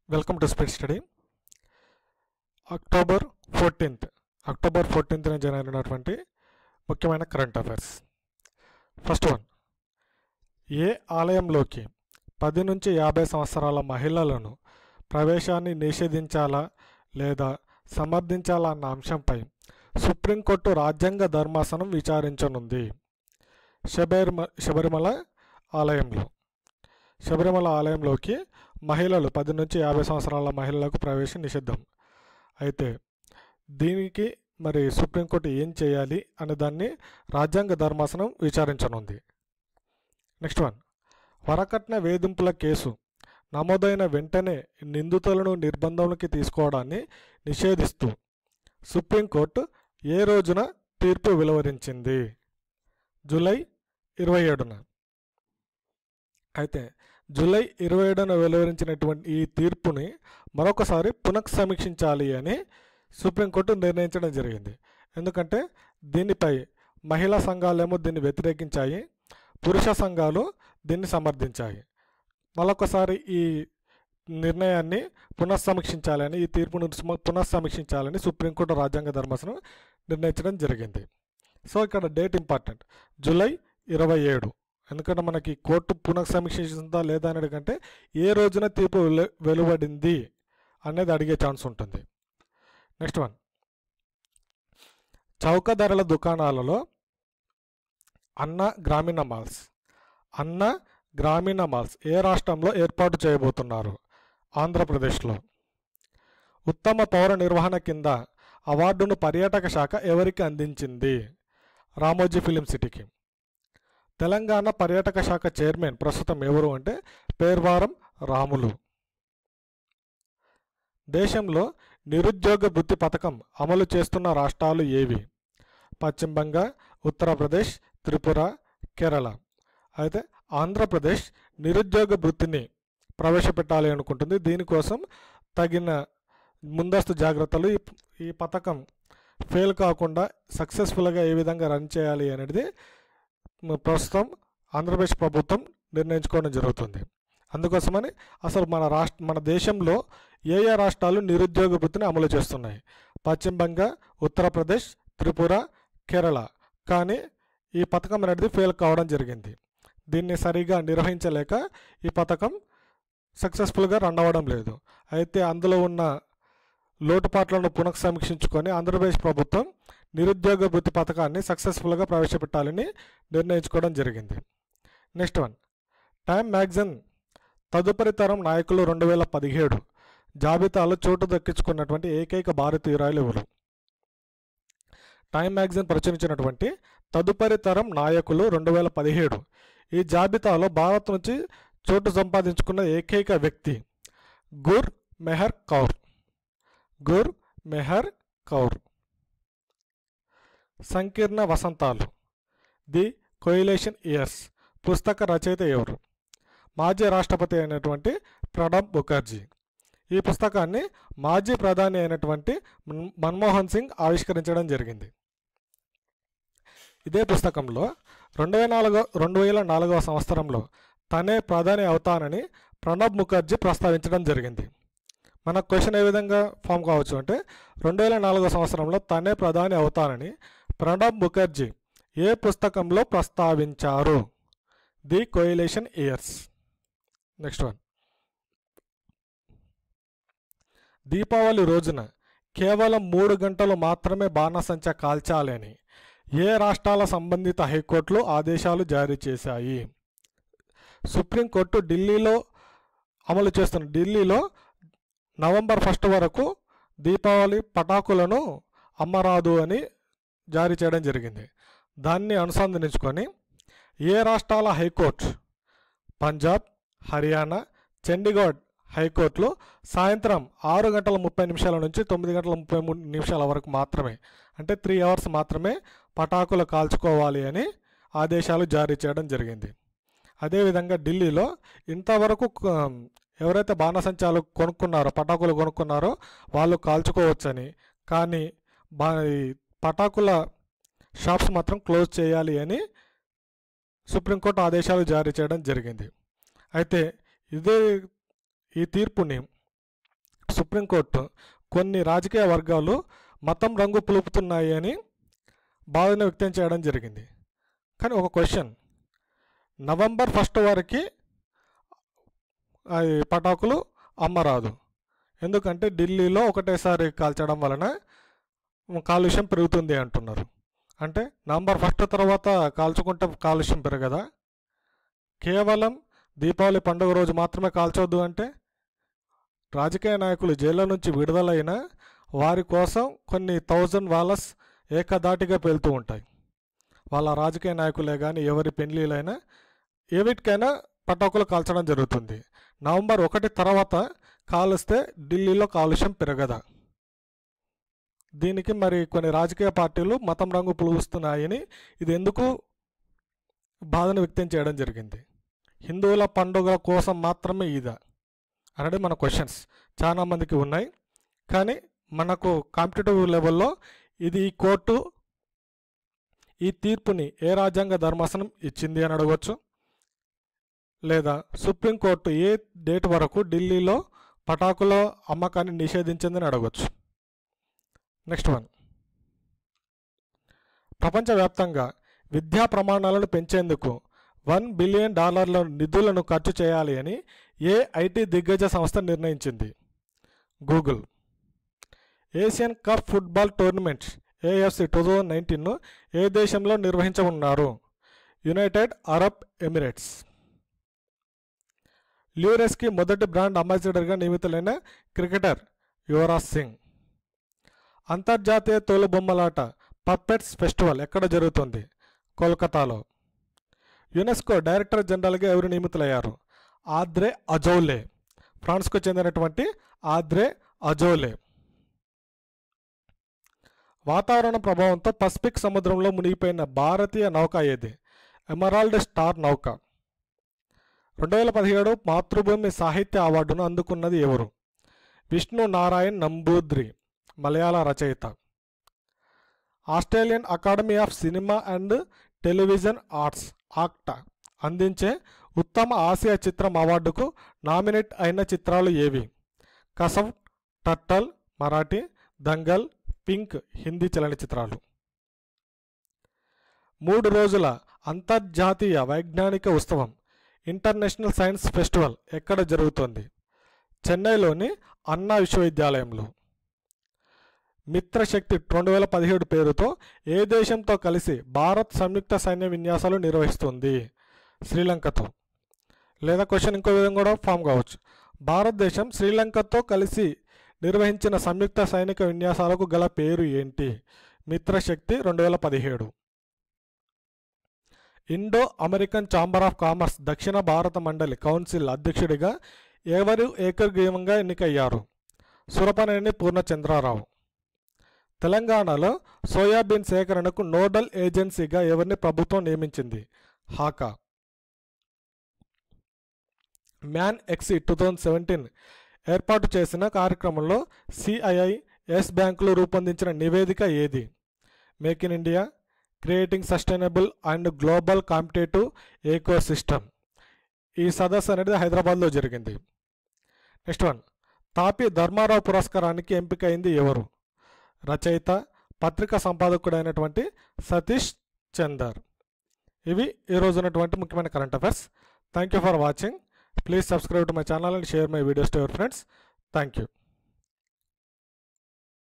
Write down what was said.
welcome to speed study October fourteenth October ఫోర్టీన్త్న జరిగినటువంటి ముఖ్యమైన కరెంట్ అఫైర్స్ ఫస్ట్ వన్ ఏ ఆలయంలోకి పది నుంచి యాభై సంవత్సరాల మహిళలను ప్రవేశాన్ని నిషేధించాలా లేదా సమర్థించాలా అన్న అంశంపై సుప్రీంకోర్టు రాజ్యాంగ ధర్మాసనం విచారించనుంది శబరిమ శబరిమల ఆలయంలో శబరిమల ఆలయంలోకి మహిళలు పది నుంచి యాభై సంవత్సరాల మహిళలకు ప్రవేశం నిషిద్ధం అయితే దీనికి మరి సుప్రీంకోర్టు ఏం చేయాలి అనే దాన్ని రాజ్యాంగ ధర్మాసనం విచారించనుంది నెక్స్ట్ వన్ వరకట్న వేధింపుల కేసు నమోదైన వెంటనే నిందితులను నిర్బంధంలోకి తీసుకోవడాన్ని నిషేధిస్తూ సుప్రీంకోర్టు ఏ రోజున తీర్పు వెలువరించింది జూలై ఇరవై ఏడున అయితే జూలై ఇరవై ఏడున వెలువరించినటువంటి ఈ తీర్పుని మరొకసారి పునఃసమీక్షించాలి అని సుప్రీంకోర్టు నిర్ణయించడం జరిగింది ఎందుకంటే దీనిపై మహిళా సంఘాలేమో దీన్ని వ్యతిరేకించాయి పురుష సంఘాలు దీన్ని సమర్థించాయి మరొకసారి ఈ నిర్ణయాన్ని పునఃసమీక్షించాలని ఈ తీర్పును సుమ- పునఃసమీక్షించాలని సుప్రీంకోర్టు రాజ్యాంగ ధర్మాసనం నిర్ణయించడం జరిగింది సో ఇక్కడ డేట్ ఇంపార్టెంట్ జూలై ఇరవై ఏడు ఎందుకంటే మనకి కోర్టు పునఃసమీక్షించిందా లేదా అనేది కంటే ఏ రోజున తీర్పు వెలు- వెలువడింది అనేది అడిగే ఛాన్స్ ఉంటుంది నెక్స్ట్ వన్ చౌక ధరల దుకాణాలలో అన్న గ్రామీణ మాల్స్ అన్న గ్రామీణ మాల్స్ ఏ రాష్ట్రంలో ఏర్పాటు చేయబోతున్నారు ఆంధ్రప్రదేశ్లో ఉత్తమ పౌర నిర్వహణ కింద అవార్డును పర్యాటక శాఖ ఎవరికి అందించింది రామోజీ ఫిలిం సిటీకి తెలంగాణ పర్యాటక శాఖ చైర్మన్ ప్రస్తుతం ఎవరు అంటే పేర్వారం రాములు దేశంలో నిరుద్యోగ వృత్తి పథకం అమలు చేస్తున్న రాష్ట్రాలు ఏవి పశ్చిమ బంగాల్ ఉత్తరప్రదేశ్ త్రిపుర కేరళ అయితే ఆంధ్రప్రదేశ్ నిరుద్యోగ వృత్తిని ప్రవేశపెట్టాలి అనుకుంటుంది దీనికోసం తగిన ముందస్తు జాగ్రత్తలు ఈ ఈ పథకం ఫెయిల్ కాకుండా సక్సెస్ఫుల్గా ఏ విధంగా రన్ చేయాలి అనేది మ- ప్రస్తుతం ఆంధ్రప్రదేశ్ ప్రభుత్వం నిర్ణయించుకోవడం జరుగుతుంది అందుకోసమని అసలు మన రాష్ట్ర మన దేశంలో ఏ ఏ రాష్ట్రాలు నిరుద్యోగ వృత్తిని అమలు చేస్తున్నాయి పశ్చిమ బంగాల్ ఉత్తరప్రదేశ్ త్రిపుర కేరళ కానీ ఈ పథకం అనేది ఫెయిల్ కావడం జరిగింది దీన్ని సరిగా నిర్వహించలేక ఈ పథకం సక్సెస్ఫుల్గా రన్ అవ్వడం లేదు అయితే అందులో ఉన్న లోటుపాట్లను పునఃసమీక్షించుకొని ఆంధ్రప్రదేశ్ ప్రభుత్వం నిరుద్యోగ వృత్తి పథకాన్ని సక్సెస్ఫుల్గా ప్రవేశపెట్టాలని నిర్ణయించుకోవడం జరిగింది నెక్స్ట్ వన్ టైమ్ మ్యాగజైన్ తదుపరి తరం నాయకులు రెండు వేల పదిహేడు జాబితాలో చోటు దక్కించుకున్నటువంటి ఏకైక భారతీయురాలు ఎవరు టైమ్ మ్యాగజైన్ ప్రచురించినటువంటి తదుపరి తరం నాయకులు రెండు వేల పదిహేడు ఈ జాబితాలో భారత్ నుంచి చోటు సంపాదించుకున్న ఏకైక వ్యక్తి గుర్ మెహర్ కౌర్ గుర్ మెహర్ కౌర్ సంకీర్ణ వసంతాలు ది కొయిలేషన్ ఇయర్స్ పుస్తక రచయిత ఎవరు మాజీ రాష్ట్రపతి అయినటువంటి ప్రణబ్ ముఖర్జీ ఈ పుస్తకాన్ని మాజీ ప్రధాని అయినటువంటి మన్- మన్మోహన్ సింగ్ ఆవిష్కరించడం జరిగింది ఇదే పుస్తకంలో రెండు వేల నాలుగో రెండు వేల నాలుగవ సంవత్సరంలో తనే ప్రధాని అవుతానని ప్రణబ్ ముఖర్జీ ప్రస్తావించడం జరిగింది మన క్వశ్చన్ ఏ విధంగా ఫామ్ కావచ్చు అంటే రెండు వేల నాలుగో సంవత్సరంలో తనే ప్రధాని అవుతానని ప్రణబ్ ముఖర్జీ ఏ పుస్తకంలో ప్రస్తావించారు the coalition years next one Deepavali రోజున కేవలం మూడు గంటలు మాత్రమే బాణసంచా కాల్చాలి అని ఏ రాష్ట్రాల సంబంధిత హైకోర్టులు ఆదేశాలు జారీ చేశాయి సుప్రీంకోర్టు ఢిల్లీలో అమలు చేస్తున్న ఢిల్లీలో నవంబర్ ఫస్ట్ వరకు దీపావళి పటాకులను అమ్మరాదు అని జారీ చేయడం జరిగింది దాన్ని అనుసంధానించుకొని ఏ రాష్ట్రాల హైకోర్టు పంజాబ్ హర్యానా చండీగఢ్ హైకోర్టులో సాయంత్రం ఆరు గంటల ముప్పై నిమిషాల నుంచి తొమ్మిది గంటల ముప్పై మూడు నిమిషాల వరకు మాత్రమే అంటే త్రీ అవర్స్ మాత్రమే పటాకులు కాల్చుకోవాలి అని ఆదేశాలు జారీ చేయడం జరిగింది అదేవిధంగా ఢిల్లీలో ఇంతవరకు క- ఎవరైతే బాణసంచాలు కొనుక్కున్నారో పటాకులు కొనుక్కున్నారో వాళ్ళు కాల్చుకోవచ్చని కానీ బా ఈ పటాకుల షాప్స్ మాత్రం క్లోజ్ చేయాలి అని సుప్రీంకోర్టు ఆదేశాలు జారీ చేయడం జరిగింది అయితే ఇదే ఈ తీర్పుని సుప్రీంకోర్టు కొన్ని రాజకీయ వర్గాలు మతం రంగు పులుపుతున్నాయి అని బాధను వ్యక్తం చేయడం జరిగింది కానీ ఒక క్వశ్చన్ నవంబర్ ఫస్ట్ వరకు ఈ పటాకులు అమ్మరాదు ఎందుకంటే ఢిల్లీలో ఒకటేసారి కాల్చడం వలన కాలుష్యం పెరుగుతుంది అంటున్నారు అంటే నవంబర్ ఫస్ట్ తర్వాత కాల్చుకుంటే కాలుష్యం పెరగదా కేవలం దీపావళి పండుగ రోజు మాత్రమే కాల్చొద్దు అంటే రాజకీయ నాయకులు జైల్లో నుంచి విడుదలైన వారి కోసం కొన్ని థౌజండ్ వాలస్ ఏకదాటిగా పేలుతూ ఉంటాయి వాళ్ళ రాజకీయ నాయకులే కానీ ఎవరి పెళ్లిలైనా ఏవిటికైనా పటాకులు కాల్చడం జరుగుతుంది నవంబర్ ఒకటి తర్వాత కాలుస్తే ఢిల్లీలో కాలుష్యం పెరగదా దీనికి మరి కొన్ని రాజకీయ పార్టీలు మతం రంగు పులుస్తున్నాయని ఇది ఎందుకు బాధను వ్యక్తం చేయడం జరిగింది హిందువుల పండుగల కోసం మాత్రమే ఇదా అనేది మన క్వశ్చన్స్ చాలా మందికి ఉన్నాయి కానీ మనకు కాంపిటేటివ్ లెవెల్లో ఇది ఈ కోర్టు ఈ తీర్పుని ఏ రాజ్యాంగ ధర్మాసనం ఇచ్చింది అని అడగవచ్చు లేదా సుప్రీంకోర్టు ఏ డేట్ వరకు ఢిల్లీలో పటాకుల అమ్మకాన్ని నిషేధించిందని అడగవచ్చు నెక్స్ట్ వన్ ప్రపంచవ్యాప్తంగా విద్యా ప్రమాణాలను పెంచేందుకు వన్ బిలియన్ డాలర్ల నిధులను ఖర్చు చేయాలి అని ఏ ఐటీ దిగ్గజ సంస్థ నిర్ణయించింది Google Asian Cup football tournaments AFC two thousand నైన్టీన్ను ఏ దేశంలో నిర్వహించనున్నారు యునైటెడ్ అరబ్ ఎమిరేట్స్ ల్యూరెస్కి మొదటి బ్రాండ్ అంబాసిడర్గా నియమితులైన క్రికెటర్ యువరాజ్ సింగ్ అంతర్జాతీయ తోలుబొమ్మలాట పప్పెట్స్ ఫెస్టివల్ ఎక్కడ జరుగుతుంది కోల్కతాలో యునెస్కో డైరెక్టర్ జనరల్గా ఎవరు నియమితులయ్యారు ఆద్రే అజౌలే ఫ్రాన్స్కు చెందినటువంటి ఆద్రే అజోలే వాతావరణ ప్రభావంతో పసిఫిక్ సముద్రంలో మునిగిపోయిన భారతీయ నౌక ఏది ఎమరాల్డ్ స్టార్ నౌక రెండు వేల పదిహేడు మాతృభూమి సాహిత్య అవార్డును అందుకున్నది ఎవరు విష్ణు నారాయణ్ నంబూద్రి మలయాళ రచయిత Australian Academy of Cinema and Television Arts AACTA అందించే ఉత్తమ ఆసియా చిత్రం అవార్డుకు నామినేట్ అయిన చిత్రాలు ఏవి కసవ్ టట్టల్ మరాఠీ దంగల్ పింక్ హిందీ చలనచిత్రాలు మూడు రోజుల అంతర్జాతీయ వైజ్ఞానిక ఉత్సవం ఇంటర్నేషనల్ సైన్స్ ఫెస్టివల్ ఎక్కడ జరుగుతోంది చెన్నైలోని అన్నా విశ్వవిద్యాలయంలో మిత్రశక్తి రెండు వేల పదిహేడు పేరుతో ఏ దేశంతో కలిసి భారత్ సంయుక్త సైన్య విన్యాసాలు నిర్వహిస్తుంది శ్రీలంకతో లేదా క్వశ్చన్ ఇంకో విధంగా కూడా ఫామ్ కావచ్చు భారతదేశం శ్రీలంకతో కలిసి నిర్వహించిన సంయుక్త సైనిక విన్యాసాలకు గల పేరు ఏంటి మిత్రశక్తి రెండు వేల పదిహేడు Indo American Chamber of Commerce దక్షిణ భారత మండలి కౌన్సిల్ అధ్యక్షుడిగా ఎవరు ఏకగ్రీవంగా ఎన్నికయ్యారు సురపనేని పూర్ణచంద్రారావు తెలంగాణలో సోయాబీన్ సేకరణకు నోడల్ ఏజెన్సీగా ఎవరిని ప్రభుత్వం నియమించింది హాకా మ్యాన్ ఎక్సి టూ థౌజండ్ సెవెంటీన్ ఏర్పాటు చేసిన కార్యక్రమంలో సిఐఐ ఎస్ బ్యాంకులు రూపొందించిన నివేదిక ఏది make in India creating sustainable and global competitive ecosystem ఈ సదస్సు అనేది హైదరాబాద్లో జరిగింది నెక్స్ట్ వన్ తాపి ధర్మారావు పురస్కారానికి ఎంపికైంది ఎవరు రచయిత పత్రికా సంపాదకుడైనటువంటి సతీష్ చందర్ ఇవి ఈరోజు ఉన్నటువంటి ముఖ్యమైన current affairs thank you for watching please subscribe to my channel and share my videos to your friends thank you